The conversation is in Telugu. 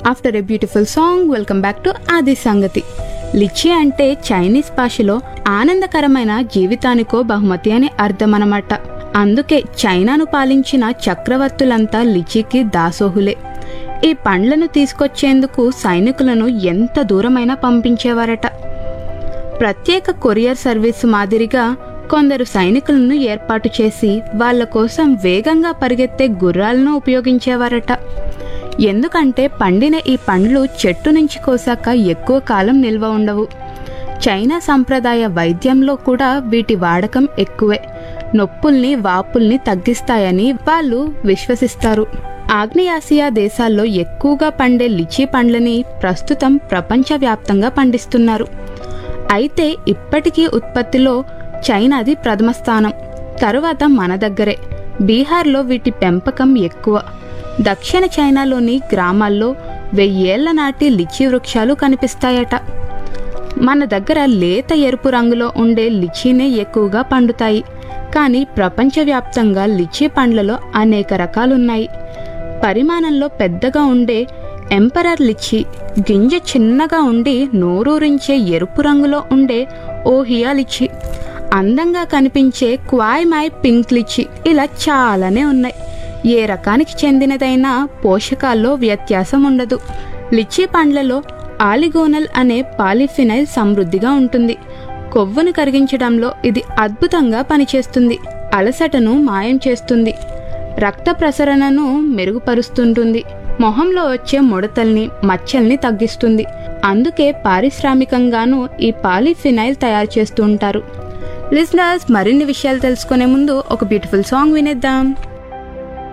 after a beautiful song welcome back to ఆది సంగతి లిచి అంటే చైనీస్ భాషలో ఆనందకరమైన జీవితానికో బహుమతి అని అర్థం అన్నమాట అందుకే చైనాను పాలించిన చక్రవర్తులంతా లిచికి దాసోహులే ఈ పండ్లను తీసుకొచ్చేందుకు సైనికులను ఎంత దూరమైనా పంపించేవారట ప్రత్యేక కొరియర్ సర్వీసు మాదిరిగా కొందరు సైనికులను ఏర్పాటు చేసి వాళ్ళ కోసం వేగంగా పరిగెత్తే గుర్రాలను ఉపయోగించేవారట ఎందుకంటే పండిన ఈ పండ్లు చెట్టు నుంచి కోసాక ఎక్కువ కాలం నిల్వ ఉండవు చైనా సంప్రదాయ వైద్యంలో కూడా వీటి వాడకం ఎక్కువే నొప్పుల్ని వాపుల్ని తగ్గిస్తాయని వాళ్ళు విశ్వసిస్తారు ఆగ్నేయాసియా దేశాల్లో ఎక్కువగా పండే లిచీ పండ్లని ప్రస్తుతం ప్రపంచవ్యాప్తంగా పండిస్తున్నారు అయితే ఇప్పటికీ ఉత్పత్తిలో చైనాది ప్రథమ స్థానం తరువాత మన దగ్గరే బీహార్లో వీటి పెంపకం ఎక్కువ దక్షిణ చైనాలోని గ్రామాల్లో వెయ్యేళ్ల నాటి లిచీ వృక్షాలు కనిపిస్తాయట మన దగ్గర లేత ఎరుపు రంగులో ఉండే లిచీనే ఎక్కువగా పండుతాయి కానీ ప్రపంచవ్యాప్తంగా లిచీ పండ్లలో అనేక రకాలున్నాయి పరిమాణంలో పెద్దగా ఉండే ఎంపరర్ లిచీ గింజ చిన్నగా ఉండి నోరూరించే ఎరుపు రంగులో ఉండే ఓహియా లిచీ అందంగా కనిపించే క్వాయ్ మై పింక్ లిచీ ఇలా చాలానే ఉన్నాయి ఏ రకానికి చెందినదైనా పోషకాల్లో వ్యత్యాసం ఉండదు లిచీ పండ్లలో ఆలిగోనల్ అనే పాలిఫినైల్ సమృద్ధిగా ఉంటుంది కొవ్వును కరిగించడంలో ఇది అద్భుతంగా పనిచేస్తుంది అలసటను మాయం చేస్తుంది రక్త ప్రసరణను మెరుగుపరుస్తుంటుంది మొహంలో వచ్చే ముడతల్ని మచ్చల్ని తగ్గిస్తుంది అందుకే పారిశ్రామికంగానూ ఈ పాలిఫినైల్ తయారు చేస్తూ ఉంటారు లిజనర్స్ మరిన్ని విషయాలు తెలుసుకునే ముందు ఒక బ్యూటిఫుల్ సాంగ్ వినేద్దాం